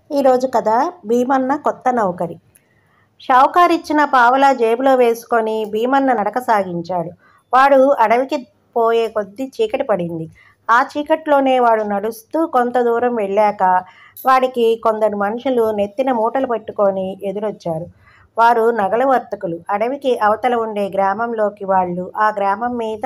ఈరోజు కథ భీమన్న కొత్త నౌకరి షావుకారు ఇచ్చిన పావలా జేబులో వేసుకొని భీమన్న నడక సాగించాడు వాడు అడవికి పోయే కొద్దీ చీకటి పడింది ఆ చీకట్లోనే వాడు నడుస్తూ కొంత దూరం వెళ్ళాక వాడికి కొందరు మనుషులు నెత్తిన మూటలు పట్టుకొని ఎదురొచ్చారు వారు నగల వర్తకులు అడవికి అవతల ఉండే గ్రామంలోకి వాళ్ళు ఆ గ్రామం మీద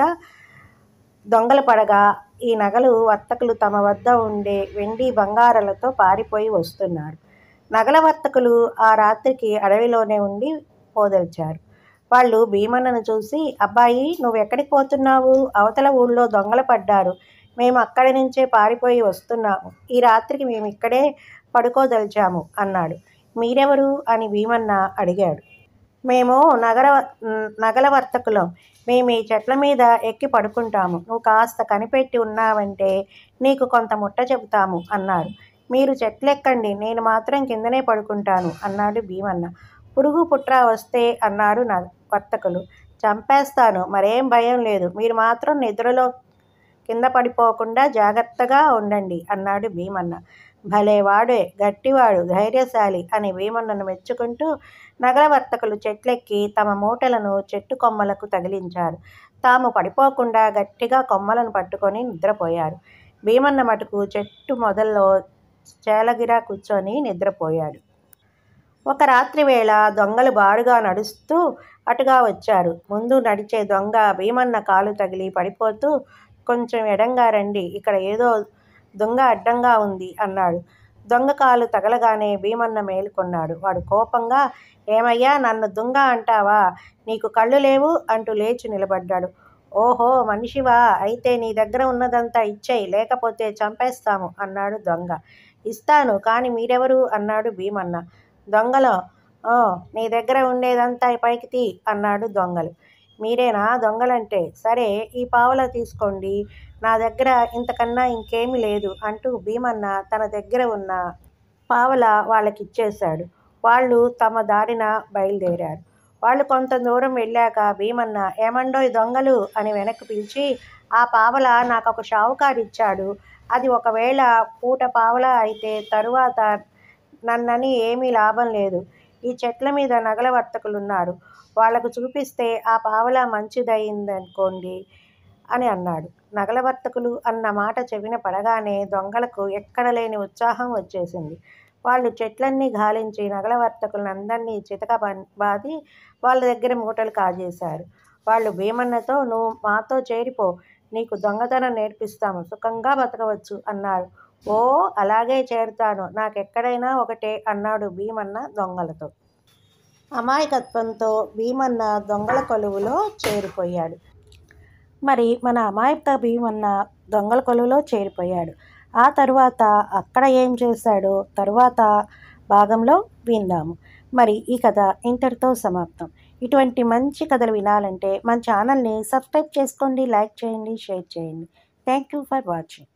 దొంగలు పడగా ఈ నగలు వర్తకులు తమ వద్ద ఉండే వెండి బంగారాలతో పారిపోయి వస్తున్నారు నగల వర్తకులు ఆ రాత్రికి అడవిలోనే ఉండి పోదల్చారు వాళ్ళు భీమన్నను చూసి అబ్బాయి నువ్వు ఎక్కడికి పోతున్నావు అవతల ఊళ్ళో దొంగలు పడ్డారు మేము అక్కడి నుంచే పారిపోయి వస్తున్నాము ఈ రాత్రికి మేము ఇక్కడే పడుకోదలిచాము అన్నాడు మీరెవరు అని భీమన్న అడిగాడు మేము నగర నగల వర్తకులం మేము ఈ చెట్ల మీద ఎక్కి పడుకుంటాము నువ్వు కాస్త కనిపెట్టి ఉన్నావంటే నీకు కొంత ముట్ట చెబుతాము అన్నారు మీరు చెట్లెక్కండి నేను మాత్రం కిందనే పడుకుంటాను అన్నాడు భీమన్న పురుగు పుట్ర వస్తే అన్నారు న వర్తకులు చంపేస్తాను మరేం భయం లేదు మీరు మాత్రం నిద్రలో కింద పడిపోకుండా జాగ్రత్తగా ఉండండి అన్నాడు భీమన్న భలే వాడే గట్టివాడు ధైర్యశాలి అని భీమన్నను మెచ్చుకుంటూ నగల వర్తకులు చెట్లెక్కి తమ మూటలను చెట్టు కొమ్మలకు తగిలించారు తాము పడిపోకుండా గట్టిగా కొమ్మలను పట్టుకొని నిద్రపోయారు భీమన్న మటుకు చెట్టు మొదల్లో చేలగిరా కూర్చొని నిద్రపోయాడు ఒక రాత్రి వేళ దొంగలు బారుగా నడుస్తూ అటుగా వచ్చారు ముందు నడిచే దొంగ భీమన్న కాలు తగిలి పడిపోతూ కొంచెం ఎడంగా రండి ఇక్కడ ఏదో దొంగ అడ్డంగా ఉంది అన్నాడు దొంగ కాలు తగలగానే భీమన్న మేలుకొన్నాడు వాడు కోపంగా ఏమయ్యా నన్ను దొంగ అంటావా నీకు కళ్ళు లేవు అంటూ లేచి నిలబడ్డాడు ఓహో మనిషివా అయితే నీ దగ్గర ఉన్నదంతా ఇచ్చేయి లేకపోతే చంపేస్తాము అన్నాడు దొంగ ఇస్తాను కానీ మీరెవరు అన్నాడు భీమన్న దొంగలో ఓ నీ దగ్గర ఉండేదంతా పైకి తీ అన్నాడు దొంగలు మీరేనా దొంగలంటే సరే ఈ పావలా తీసుకోండి నా దగ్గర ఇంతకన్నా ఇంకేమీ లేదు అంటూ భీమన్న తన దగ్గర ఉన్న పావల వాళ్ళకిచ్చేశాడు వాళ్ళు తమ దారిన బయలుదేరారు వాళ్ళు కొంత దూరం వెళ్ళాక భీమన్న ఏమండోయ్ దొంగలు అని వెనక్కి పిలిచి ఆ పావల నాకు ఒక షావుకారు ఇచ్చాడు అది ఒకవేళ పూట పావల అయితే తరువాత నన్నని ఏమీ లాభం లేదు ఈ చెట్ల మీద నగల వర్తకులు ఉన్నారు వాళ్లకు చూపిస్తే ఆ పావలా మంచిదయిందనుకోండి అని అన్నాడు నగల వర్తకులు అన్న మాట చెవిన పడగానే దొంగలకు ఎక్కడ లేని ఉత్సాహం వచ్చేసింది వాళ్ళు చెట్లన్నీ గాలించి నగల వర్తకులను అందరినీ చితక బాది వాళ్ళ దగ్గర మూటలు కాజేశారు వాళ్ళు భీమన్నతో నువ్వు మాతో చేరిపో నీకు దొంగతనం నేర్పిస్తాము సుఖంగా బతకవచ్చు అన్నారు ఓ అలాగే చేరుతాను నాకెక్కడైనా ఒకటే అన్నాడు భీమన్న దొంగలతో అమాయకత్వంతో భీమన్న దొంగల కొలువులో చేరిపోయాడు మరి మన అమాయక భీమన్న దొంగల కొలువులో చేరిపోయాడు ఆ తరువాత అక్కడ ఏం చేశాడో తరువాత భాగంలో విందాము మరి ఈ కథ ఇంతటితో సమాప్తం ఇటువంటి మంచి కథలు వినాలంటే మన ఛానల్ని సబ్స్క్రైబ్ చేసుకోండి లైక్ చేయండి షేర్ చేయండి థ్యాంక్ యూ ఫర్ వాచింగ్